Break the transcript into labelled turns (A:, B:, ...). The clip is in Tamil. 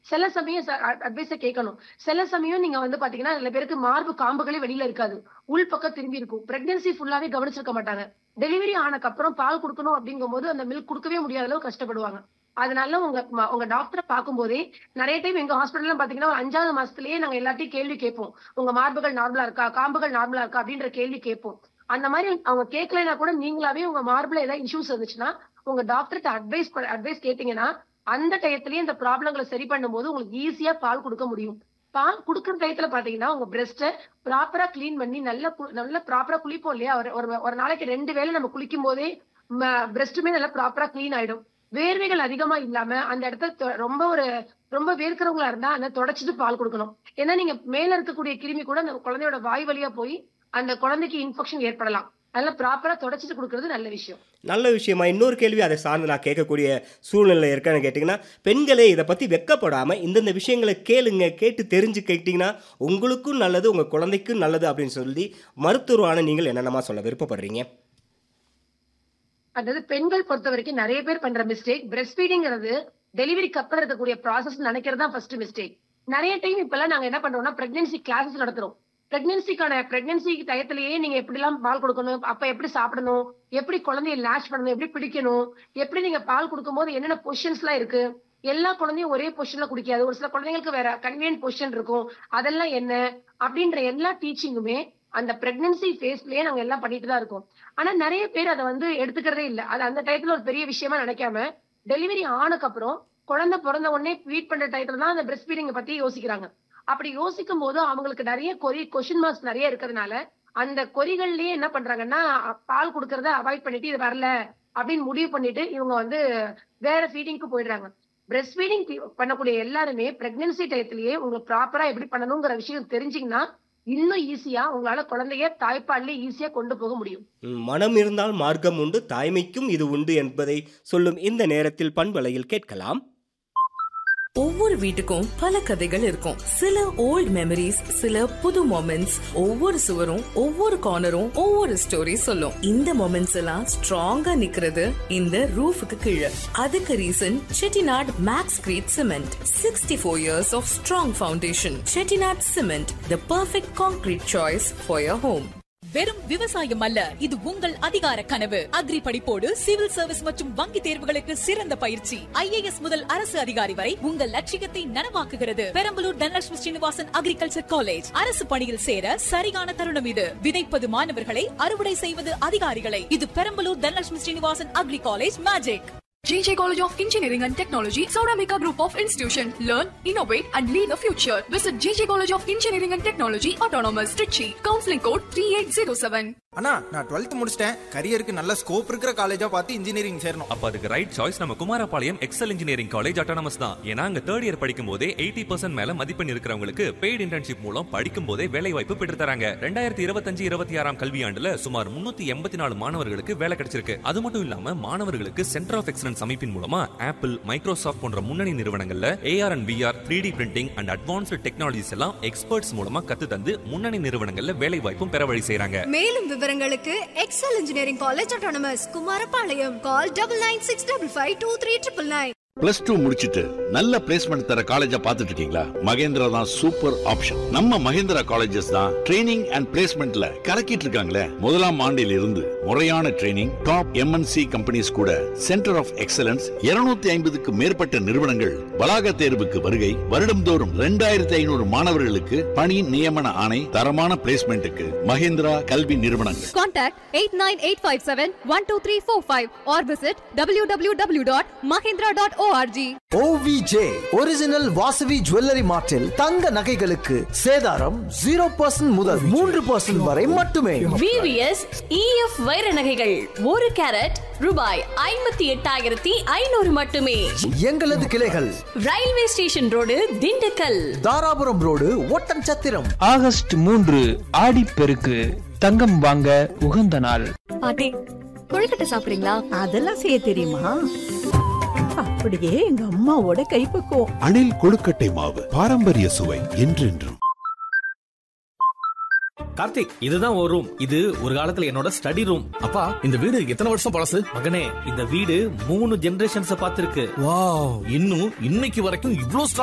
A: சில சமயம் அட்வைஸ கேட்கணும் சில சமயம் நீங்க வந்து பாத்தீங்கன்னா சில பேருக்கு மார்பு காம்புகளே வெளியில இருக்காது உள் பக்கம் திரும்பி இருக்கும் பிரெக்னன்சி ஃபுல்லாவே கவனிச்சிருக்க மாட்டாங்க டெலிவரி ஆனக்கு அப்புறம் பால் கொடுக்கணும் அப்படிங்கும்போது அந்த மில்க் கொடுக்கவே முடியாத அளவு கஷ்டப்படுவாங்க அதனால உங்க ம- உங்க டாக்டரை பார்க்கும்போதே நிறைய டைம் எங்க ஹாஸ்பிட்டல்ல பாத்தீங்கன்னா ஒரு அஞ்சாவது மாசத்துலயே நாங்க எல்லாத்தையும் கேள்வி கேட்போம் உங்க மார்புகள் நார்மலா இருக்கா காம்புகள் நார்மலா இருக்கா அப்படின்ற கேள்வி கேட்போம் அந்த மாதிரி அவங்க கேட்கலைன்னா கூட நீங்களாவே உங்க மார்புல ஏதாவது இஷ்யூஸ் இருந்துச்சுன்னா உங்க டாக்டர்கிட்ட அட்வைஸ் அட்வைஸ் கேட்டீங்கன்னா அந்த டயத்திலேயே இந்த ப்ராப்ளங்களை சரி பண்ணும்போது உங்களுக்கு ஈஸியா பால் கொடுக்க முடியும் பால் குடுக்குற டயத்துல பாத்தீங்கன்னா உங்க பிரஸ்ட ப்ராப்பரா க்ளீன் பண்ணி நல்ல கு- நல்ல ப்ராப்பரா குளிப்போம் இல்லையா ஒரு ஒரு- ஒரு நாளைக்கு ரெண்டு வேளை நம்ம குளிக்கும் போதே பிரஸ்ட்டுமே நல்லா ப்ராப்பரா க்ளீன் ஆயிடும் வேர்வைகள் அதிகமா இல்லாம அந்த இடத்த தொ- ரொம்ப ஒரு ரொம்ப வேர்க்கிறவங்களா இருந்தா அந்த தொடச்சிட்டு பால் கொடுக்கணும் ஏன்னா நீங்க மேல இருக்கக்கூடிய கிருமி கூட அந்த குழந்தையோட வாய் வழியா போய் அந்த குழந்தைக்கு இன்ஃபெக்ஷன் ஏற்படலாம் அதனால ப்ராப்பரா தொடச்சிட்டு கொடுக்கறது நல்ல விஷயம்
B: நல்ல விஷயமா இன்னொரு கேள்வி அதை சார்ந்து நான் கேட்கக்கூடிய சூழ்நிலை இருக்கான்னு கேட்டிங்கன்னா பெண்களே இதை பற்றி வெக்கப்படாமல் இந்தந்த விஷயங்களை கேளுங்க கேட்டு தெரிஞ்சு கேட்டிங்கன்னா உங்களுக்கும் நல்லது உங்கள் குழந்தைக்கும் நல்லது அப்படின்னு சொல்லி மருத்துவரான நீங்கள் என்னென்னமா சொல்ல விருப்பப்படுறீங்க
A: அதாவது பெண்கள் பொறுத்த வரைக்கும் நிறைய பேர் பண்ற மிஸ்டேக் பிரஸ்ட் ஃபீடிங்கிறது டெலிவரிக்கு அப்புறம் இருக்கக்கூடிய ப்ராசஸ் நினைக்கிறது தான் ஃபர்ஸ்ட் மிஸ்டேக் நிறைய டைம் இப்பெல்லாம் நாங்க என்ன பண்றோம்னா பிரெக்னன்சி கிளாஸஸ் நடத்துறோம் பிரெக்னன்சிக்கான பிரெக்னன்சி டயத்திலேயே நீங்க எப்படி எல்லாம் பால் கொடுக்கணும் அப்ப எப்படி சாப்பிடணும் எப்படி குழந்தைய லேஷ் பண்ணணும் எப்படி பிடிக்கணும் எப்படி நீங்க பால் கொடுக்கும்போது என்னென்ன பொசிஷன்ஸ் எல்லாம் இருக்கு எல்லா குழந்தையும் ஒரே பொசிஷன்ல குடிக்காது ஒரு சில குழந்தைங்களுக்கு வேற கன்வீனியன்ட் பொசிஷன் இருக்கும் அதெல்லாம் என்ன அப்படின்ற எல்லா டீச்சிங்குமே அந்த பிரெக்னன்சி ஃபேஸ்லயே நாங்க எல்லாம் பண்ணிட்டு தான் இருக்கோம் ஆனா நிறைய பேர் அதை வந்து எடுத்துக்கிறதே இல்ல அது அந்த டயத்துல ஒரு பெரிய விஷயமா நினைக்காம டெலிவரி ஆனக்கு அப்புறம் குழந்தை பிறந்த உடனே ஃபீட் பண்ற டயத்துல தான் அந்த பிரஸ்ட் ஃபீடிங் பத்தி யோசிக்கிறாங்க அப்படி யோசிக்கும் போது அவங்களுக்கு நிறைய கொரி கொஷின் மார்க்ஸ் நிறைய இருக்கிறதுனால அந்த கொரிகள்லயே என்ன பண்றாங்கன்னா பால் கொடுக்கறத அவாய்ட் பண்ணிட்டு இது வரல அப்படின்னு முடிவு பண்ணிட்டு இவங்க வந்து வேற ஃபீடிங்க்கு போயிடுறாங்க பிரஸ்ட் ஃபீடிங் பண்ணக்கூடிய எல்லாருமே பிரெக்னன்சி டயத்திலேயே உங்களுக்கு ப்ராப்பரா எப்படி பண்ணணுங்கிற விஷயம் தெரிஞ்சீங்கன்னா இன்னும் ஈஸியா உங்களால குழந்தைய தாய்ப்பால்ல ஈஸியா கொண்டு போக முடியும்
B: ம், மனம் இருந்தால் மார்க்கம் உண்டு தாய்மைக்கும் இது உண்டு என்பதை சொல்லும் இந்த நேரத்தில் பண்பலையில் கேட்கலாம்
C: ஒவ்வொரு வீட்டுக்கும் பல கதைகள் இருக்கும் சில ஓல்ட் மெமரிஸ் சில புது மொமெண்ட்ஸ் ஒவ்வொரு சுவரும் ஒவ்வொரு கார்னரும் ஒவ்வொரு ஸ்டோரி சொல்லும் இந்த மொமெண்ட்ஸ் எல்லாம் ஸ்ட்ராங்கா நிக்கிறது இந்த ரூஃபுக்கு கீழே அதுக்கு reason Chettinad max crete cement sixty four years of strong foundation Chettinad cement the perfect concrete choice for your home
D: வெறும் விவசாயம் அல்ல இது உங்கள் அதிகார கனவு அக்ரி படிப்போடு சிவில் சர்வீஸ் மற்றும் வங்கி தேர்வுகளுக்கு சிறந்த பயிற்சி ஐஏஎஸ் முதல் அரசு அதிகாரி வரை உங்கள் லட்சியத்தை நனவாக்குகிறது பெரம்பலூர் தனலட்சுமி ஸ்ரீனிவாசன் அக்ரிகல்ச்சர் காலேஜ் அரசு பணியில் சேர சரியான தருணம் இது விதைப்பது மாணவர்களை அறுவடை செய்வது அதிகாரிகளை இது Perambalur Dhanalakshmi Srinivasan agri college magic
E: JJ College of Engineering and Technology, Sauramika Group of Institution. Learn, innovate, and lead the future. Visit JJ College of Engineering and Technology, Autonomous, Trichy. Counseling code 3807.
F: அண்ணா நான் டுவெல்த் முடிச்சிட்டேன் கரியருக்கு நல்ல ஸ்கோப் இருக்கிற காலேஜா பார்த்து இன்ஜினியரிங் சேரணும்
G: அப்ப அதுக்கு ரைட் சாய்ஸ் நம்ம Kumarapalayam Excel engineering college autonomous தான் ஏன்னா அங்க தேர்ட் இயர் படிக்கும் போதே எயிட்டி பர்சன்ட் மேல மதிப்பெண் இருக்கிறவங்களுக்கு பெய்டு இன்டர்ன்ஷிப் மூலம் படிக்கும் போதே வேலை வாய்ப்பு பெற்று தராங்க ரெண்டாயிரத்தி இருபத்தஞ்சு இருபத்தி ஆறாம் கல்வியாண்டுல சுமார் முன்னூத்தி எண்பத்தி நாலு மாணவர்களுக்கு வேலை கிடைச்சிருக்கு அது மட்டும் இல்லாம மாணவர்களுக்கு சென்டர் ஆஃப் எக்ஸலன்ஸ் அமைப்பின் மூலமா ஆப்பிள் மைக்ரோசாஃப்ட் போன்ற முன்னணி நிறுவனங்கள்ல AR and VR three D printing and advanced technologies எல்லாம் எக்ஸ்பர்ட்ஸ் மூலமா கத்து தந்து முன்னணி நிறுவனங்கள்ல வேலை வாய்ப்பும் பெற வழி செய்றாங்க
H: மேலும் விவரங்களுக்கு Excel engineering college autonomous Kumarapalayam call double nine six double five two three triple nine
I: plus two முடிச்சிட்டு நல்ல பிளேஸ்மெண்ட் தர காலேஜா பார்த்துட்டு இருக்கீங்களா மகேந்திரா தான் சூப்பர் ஆப்ஷன் நம்ம மகேந்திரா காலேஜஸ் தான் ட்ரைனிங் அண்ட் பிளேஸ்மெண்ட்ல கலக்கிட்டு இருக்காங்களே முதலாம் ஆண்டில் இருந்து முறையான ட்ரைனிங் டாப் எம்என்சி கம்பெனிஸ் கூட சென்டர் ஆஃப் எக்ஸலன்ஸ் 250 ஐம்பதுக்கு மேற்பட்ட நிறுவனங்கள் வளாக தேர்வுக்கு வருகை வருடம்தோறும் ரெண்டாயிரத்தி ஐநூறு மாணவர்களுக்கு பணி நியமன ஆணை தரமான பிளேஸ்மெண்ட்டுக்கு மகேந்திரா கல்வி நிறுவனங்கள்
H: contact eight nine eight five seven one two three four five or visit W W W dot Mahendra dot O R G
J: OVJ original Vasavi jewellery மார்ட்டில் தங்க நகைகளுக்கு சேதாரம் ஜீரோ பர்சன்ட் முதல் மூன்று பர்சன்ட் வரை மட்டுமே
K: விவிஎஸ் இஎஃப் வைர நகைகள் ஒரு கேரட் ரூபாய் ஐம்பத்தி எட்டாயிரத்தி ஐநூறு மட்டுமே
J: எங்களது கிளைகள்
K: railway station road Dindigul
J: Dharapuram road Oddanchatram
L: August மூன்று ஆடிப்பெருக்கு தங்கம் வாங்க உகந்த நாள்
H: பாட்டி கொழுக்கட்டை சாப்பிடுறீங்களா
M: அதெல்லாம் செய்ய தெரியுமா அப்படியே எங்க அம்மாவோட கைப்பக்குவம்
N: அணில் கொழுக்கட்டை மாவு பாரம்பரிய சுவை என்றென்றும்
O: கார்த்திக் இதுதான் ஒரு ரூம் இது ஒரு காலத்துல என்னோட ஸ்டடி ரூம் அப்பா இந்த வீடு எத்தனை வருஷம் பழசு மகனே இந்த வீடு மூணு ஜெனரேஷன்ஸ் பார்த்திருக்கு வாவ் இன்னும் இன்னைக்கு வரைக்கும் இவ்ளோ